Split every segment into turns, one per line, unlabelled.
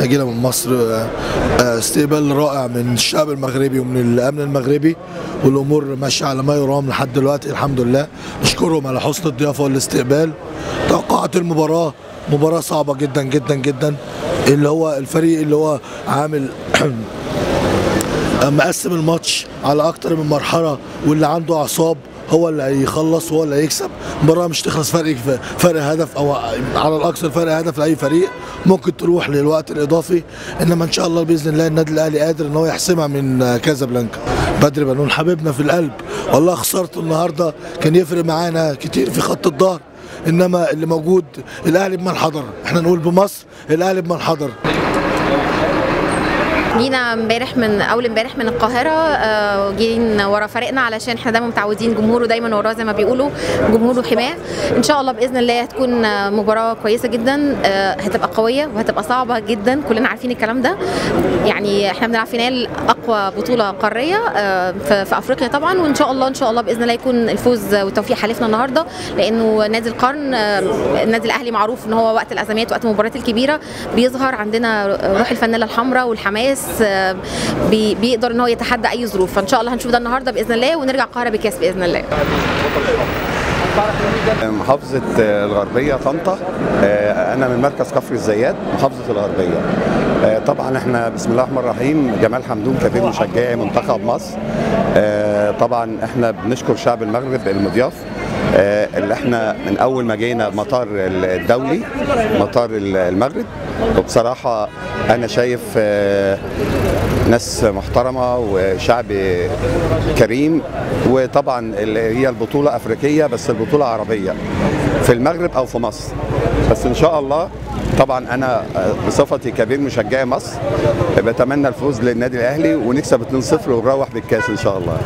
احنا جينا من مصر آه، آه، استقبال رائع من الشعب المغربي ومن الامن المغربي والامور ماشيه على ما يرام لحد دلوقتي الحمد لله نشكرهم على حسن الضيافه والاستقبال توقعات المباراه مباراه صعبه جدا جدا جدا اللي هو الفريق اللي هو عامل مقسم الماتش على اكتر من مرحله واللي عنده اعصاب هو اللي هيخلص وهو اللي هيكسب المباراه مش تخلص فرق فرق هدف او على الاكثر فرق هدف لاي فريق ممكن تروح للوقت الاضافي انما ان شاء الله باذن الله النادي الاهلي قادر ان هو يحسمها من كازابلانكا بدر بنون حبيبنا في القلب والله خسرته النهارده كان يفرق معانا كتير في خط الظهر انما اللي موجود الاهلي بمن حضر احنا نقول بمصر الاهلي بمن حضر
جينا امبارح من اول امبارح من القاهره آه، جايين ورا فريقنا علشان احنا دايما متعودين جمهوره دايما وراه زي ما بيقولوا جمهوره حماه ان شاء الله باذن الله هتكون آه، مباراه كويسه جدا آه، هتبقى قويه وهتبقى صعبه جدا كلنا عارفين الكلام ده يعني احنا بنلعب فينال اقوى بطوله قاريه آه، في في افريقيا طبعا وان شاء الله ان شاء الله باذن الله يكون الفوز والتوفيق حالفنا النهارده لانه نادي القرن آه، النادي الاهلي معروف ان هو وقت الازمات وقت المباريات الكبيره بيظهر عندنا روح الفانيلا الحمراء والحماس آه، بي- بيقدر ان هو يتحدى اي ظروف فان شاء الله هنشوف ده النهارده باذن الله ونرجع القاهره بكاس باذن الله
محافظة الغربية طنطا آه، أنا من مركز كفر الزيات محافظة الغربية آه، طبعا احنا بسم الله الرحمن الرحيم جمال حمدون كبير مشجعي منتخب مصر آه، طبعا احنا بنشكر شعب المغرب المضياف آه، اللي احنا من اول ما جينا المطار الدولي مطار المغرب وبصراحة انا شايف آه، ناس محترمة وشعب كريم وطبعا اللي هي البطولة أفريقية بس البطولة عربية في المغرب أو في مصر بس إن شاء الله طبعا أنا بصفتي كبير مشجعي مصر بتمنى الفوز للنادي الأهلي ونكسب 2-0 ونروح بالكاس إن شاء الله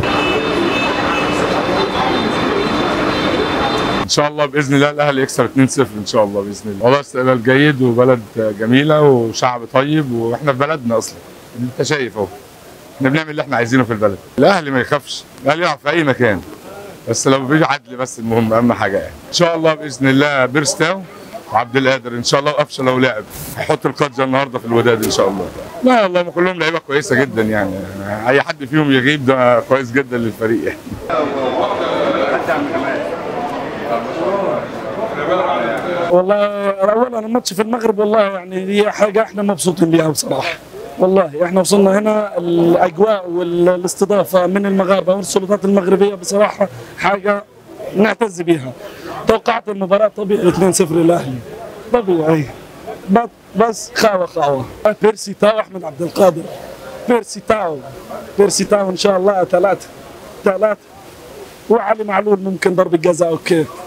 ان شاء الله باذن الله الاهلي يكسب 2-0 ان شاء الله باذن الله والله استقبال جيد وبلد جميله وشعب طيب واحنا في بلدنا اصلا انت شايف اهو احنا بنعمل اللي احنا عايزينه في البلد الاهلي ما يخافش الاهلي يلعب في اي مكان بس لو بيجي عدل بس المهم اهم حاجه يعني ان شاء الله باذن الله بيرستاو وعبد القادر ان شاء الله وقفشه لو لعب هيحط القضيه النهارده في الوداد ان شاء الله لا والله ما كلهم لعيبه كويسه جدا يعني اي حد فيهم يغيب ده كويس جدا للفريق يعني
والله اولا الماتش في المغرب والله يعني هي حاجه احنا مبسوطين بيها بصراحه والله احنا وصلنا هنا الاجواء والاستضافه من المغاربه والسلطات المغربيه بصراحه حاجه نعتز بها توقعت المباراه طبيعي 2-0 للاهلي طبيعي بس- بس خاوه خاوه بيرسي تاو احمد عبد القادر بيرسي تاو بيرسي تاو ان شاء الله ثلاثه ثلاثه وعلي معلول ممكن ضربه جزاء اوكي